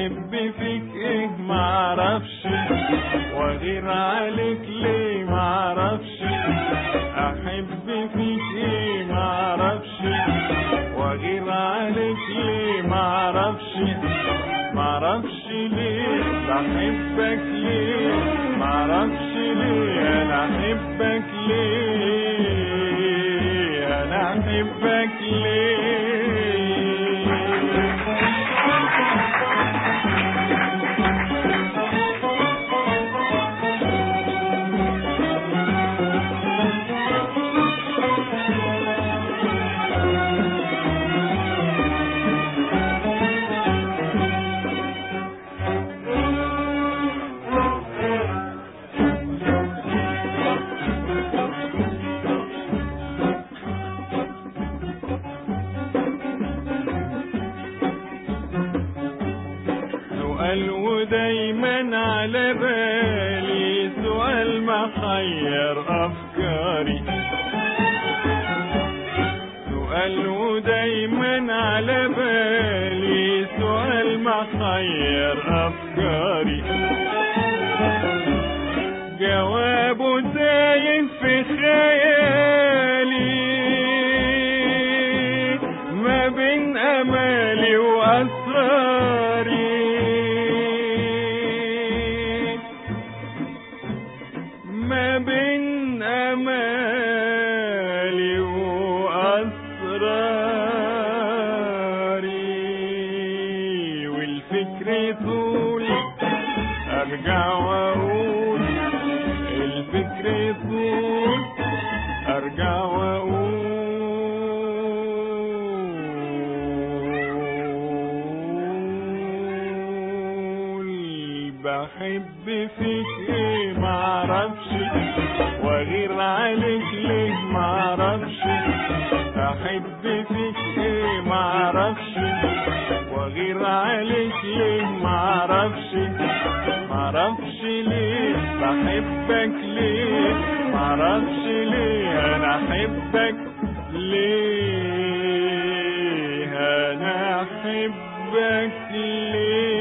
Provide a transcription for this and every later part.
احب فيك ايه معرفش واغير عليك ليه معرفش احب فيك ايه معرفش واغير عليك ليه معرفش معرفش ليه بحبك ليه معرفش ليه انا احبك ليه انا احبك ليه سؤال ودايما على بالي سؤال محير افكاري سؤال ودايما على بالي سؤال محير افكاري جوابه تايه في خيالي ما بين امالي واسراري ما بين امالي واسراري والفكر طول ارجع واقول الفكر طول ارجع واقول بحب فيك ايه معرفش واغير عليك ليه معرفش احب فيك ايه معرفش واغير عليك ليه معرفش معرفش ليه بحبك ليه معرفش ليه انا احبك ليه انا احبك ليه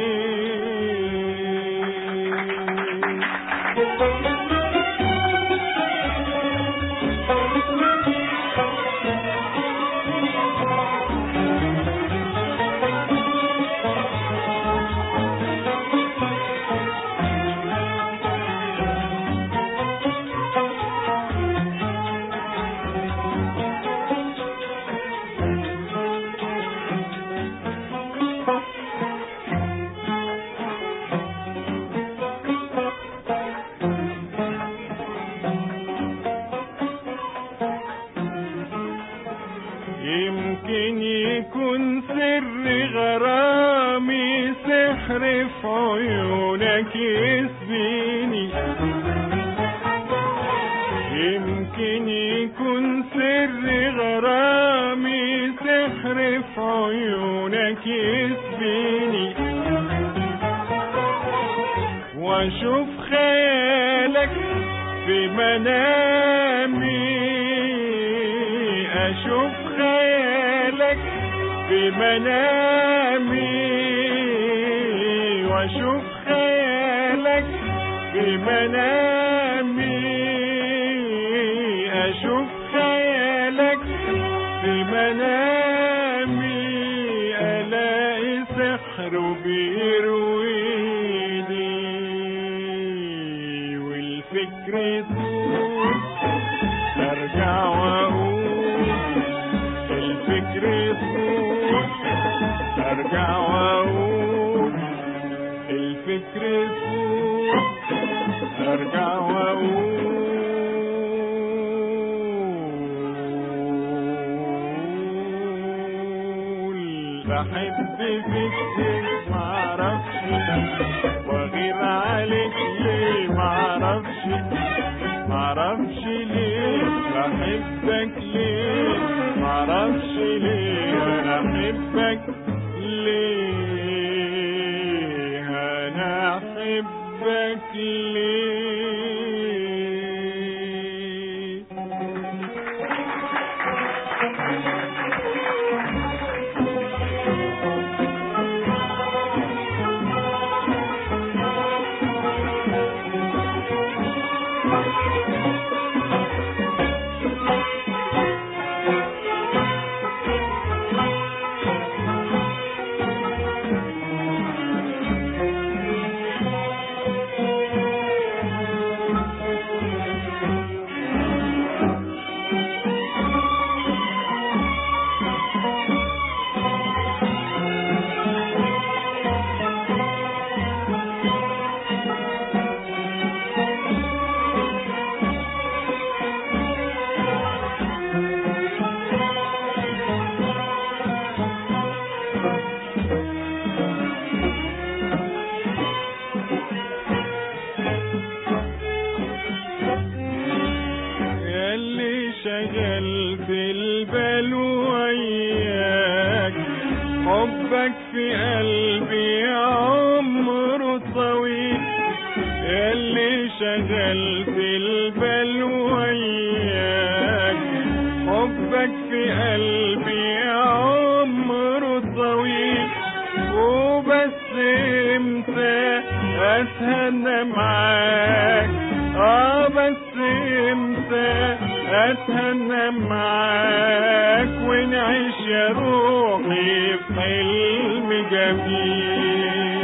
يمكن يكون سر غرامي سحر في عيونك يسبيني يمكن يكون سر غرامي سحر في عيونك يسبيني واشوف خيالك في منامي اشوف خيالك في منامي واشوف خيالك في منامي اشوف خيالك في منامي الاقي سحر بيرويني والفكر طول ارجع واقول الفكر طول ارجع واقول الفكر طول ارجع واقول بحب فيك معرفش واغير عليك ليه معرفش معرفش ليه بحبك ليه معرفش ليه انا احبك ليه انا احبك ليه شغلت البال وياك حبك في قلبي عمره طويل وبس امتى اتهنى معاك اه بس امتى اتهنى معاك ونعيش يا روحي في حلم جميل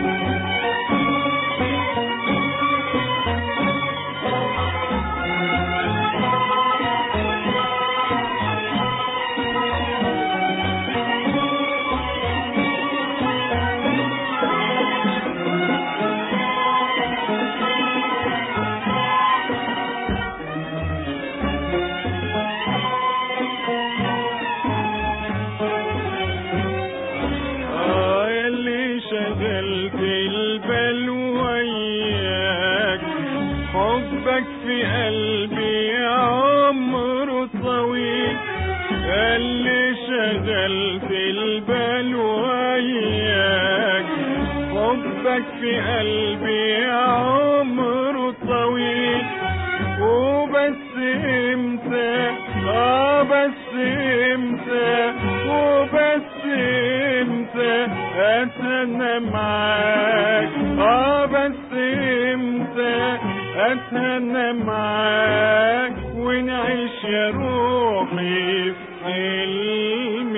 آه يلي شغلت البال وياك حبك في قلبي عمره طويل يلي شغلت البال وياك حبك في قلبي عمره طويل وبس امتى اه بس امتى وبس امتى اتهنى معاك اه بس امتى اتهنى معاك ونعيش يا روحي في حلم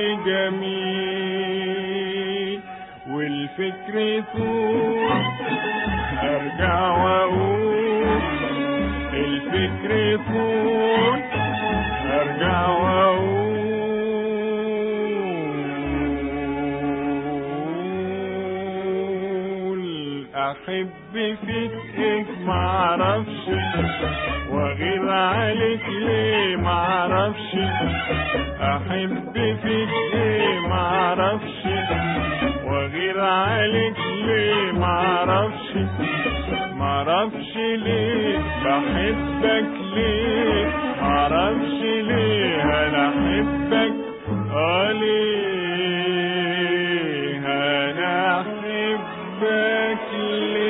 جميل والفكر طول ارجع واقول الفكر طول ارجع واقول احب فيك ايه معرفش واغير عليك ليه معرفش احب فيك ايه معرفش واغير عليك ليه معرفش معرفش ليه بحبك ليه معرفش ليه انا احبك اه ليه انا احبك ليه